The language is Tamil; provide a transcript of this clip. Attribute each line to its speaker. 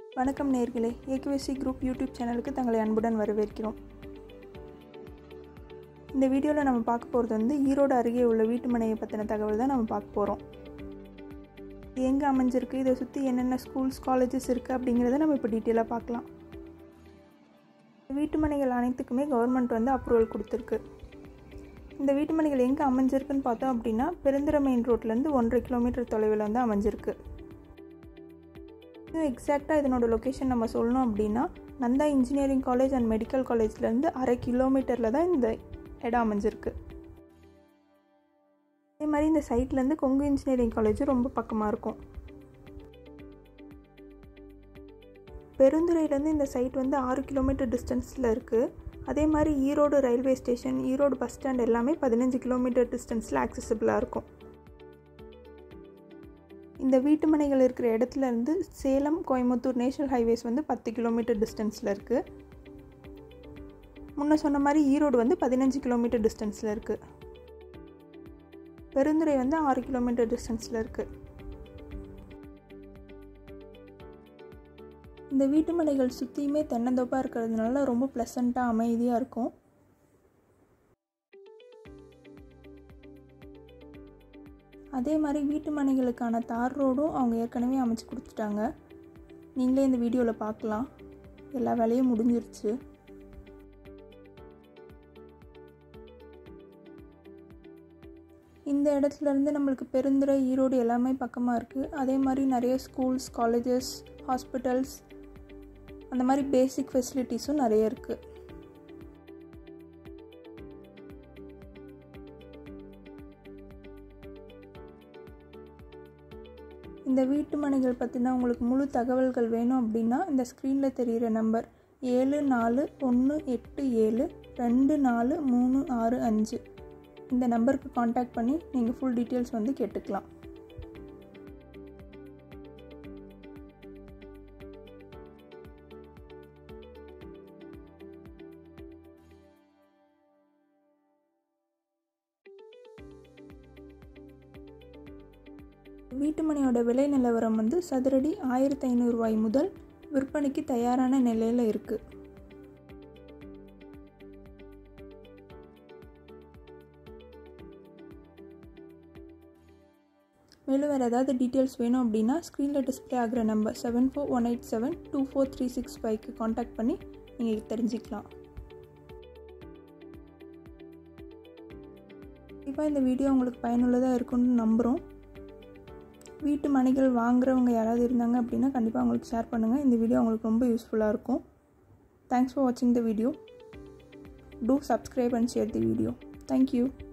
Speaker 1: வணக்கம் நேர்களே ஏகேவிசி குரூப் யூடியூப் சேனலுக்கு தங்களை அன்புடன் வரவேற்கிறோம் இந்த வீடியோவில் நம்ம பார்க்க போகிறது வந்து ஈரோடு அருகே உள்ள வீட்டு மனையை பற்றின தகவல் தான் நம்ம பார்க்க போகிறோம் இது எங்கே அமைஞ்சிருக்கு இதை சுற்றி என்னென்ன ஸ்கூல்ஸ் காலேஜஸ் இருக்குது அப்படிங்கிறத நம்ம இப்போ டீட்டெயிலாக பார்க்கலாம் வீட்டு மனைகள் அனைத்துக்குமே கவர்மெண்ட் வந்து அப்ரூவல் கொடுத்துருக்கு இந்த வீட்டு மனைகள் எங்கே அமைஞ்சிருக்குன்னு பார்த்தோம் அப்படின்னா பெருந்துறை மெயின் ரோட்லேருந்து ஒன்றரை கிலோமீட்டர் தொலைவில் வந்து அமைஞ்சிருக்கு இன்னும் எக்ஸாக்டாக இதனோட லொக்கேஷன் நம்ம சொல்லணும் அப்படின்னா Nanda engineering college and medical காலேஜ்லேருந்து அரை கிலோமீட்டரில் தான் இந்த இடம் அமைஞ்சிருக்கு அதே மாதிரி இந்த சைட்லேருந்து கொங்கு இன்ஜினியரிங் காலேஜும் ரொம்ப பக்கமாக இருக்கும் பெருந்துறையிலேருந்து இந்த சைட் வந்து ஆறு கிலோமீட்டர் டிஸ்டன்ஸில் இருக்குது அதே மாதிரி Erode railway station Erode bus stand எல்லாமே பதினஞ்சு கிலோமீட்டர் டிஸ்டன்ஸில் ஆக்சசிபிளாக இருக்கும் இந்த வீட்டு மனைகள் இருக்கிற இடத்துல இருந்து சேலம் கோயம்புத்தூர் நேஷனல் ஹைவேஸ் வந்து பத்து கிலோமீட்டர் டிஸ்டன்ஸில் இருக்குது முன்ன சொன்ன மாதிரி ஈரோடு வந்து பதினஞ்சு கிலோமீட்டர் டிஸ்டன்ஸில் இருக்குது பெருந்துறை வந்து ஆறு கிலோமீட்டர் டிஸ்டன்ஸில் இருக்குது இந்த வீட்டு மனைகள் சுற்றியுமே தென்னந்தோப்பாக இருக்கிறதுனால ரொம்ப ப்ளசண்ட்டாக அமைதியாக இருக்கும் அதே மாதிரி வீட்டு மனைகளுக்கான தார் ரோடும் அவங்க ஏற்கனவே அமைச்சு கொடுத்துட்டாங்க நீங்களே இந்த வீடியோவில் பார்க்கலாம் எல்லா வேலையும் முடிஞ்சிருச்சு இந்த இடத்துல இருந்து நம்மளுக்கு பெருந்துறை ஈரோடு எல்லாமே பக்கமாக இருக்குது அதே மாதிரி நிறைய ஸ்கூல்ஸ் காலேஜஸ் ஹாஸ்பிட்டல்ஸ் அந்த மாதிரி பேசிக் ஃபெசிலிட்டிஸும் நிறைய இருக்குது இந்த வீட்டு மனைகள் பற்றின உங்களுக்கு முழு தகவல்கள் வேணும் அப்படின்னா இந்த ஸ்க்ரீனில் தெரிகிற நம்பர் ஏழு நாலு ஒன்று எட்டு ஏழு ரெண்டு நாலு மூணு ஆறு அஞ்சு இந்த நம்பருக்கு காண்டாக்ட் பண்ணி நீங்கள் ஃபுல் டீட்டெயில்ஸ் வந்து கேட்டுக்கலாம் வீட்டு மனையோட விலை நிலவரம் வந்து சதுரடி ஆயிரத்தி ஐநூறுரூவாய் முதல் விற்பனைக்கு தயாரான நிலையில் இருக்குது மேலும் வேறு ஏதாவது டீட்டெயில்ஸ் வேணும் அப்படின்னா ஸ்க்ரீனில் டிஸ்பிளே ஆகிற number seven four one eight seven two four three six ஃபைவ்க்கு காண்டாக்ட் பண்ணி நீங்கள் தெரிஞ்சுக்கலாம் கண்டிப்பாக இந்த வீடியோ உங்களுக்கு பயனுள்ளதாக இருக்கும்னு நம்புகிறோம் வீட்டு மனைகள் வாங்குறவங்க யாராவது இருந்தாங்க அப்படின்னா கண்டிப்பாக அவங்களுக்கு ஷேர் பண்ணுங்கள் இந்த வீடியோ அவங்களுக்கு ரொம்ப யூஸ்ஃபுல்லாக இருக்கும் தேங்க்ஸ் ஃபார் வாட்சிங் the video to subscribe and share the video thank you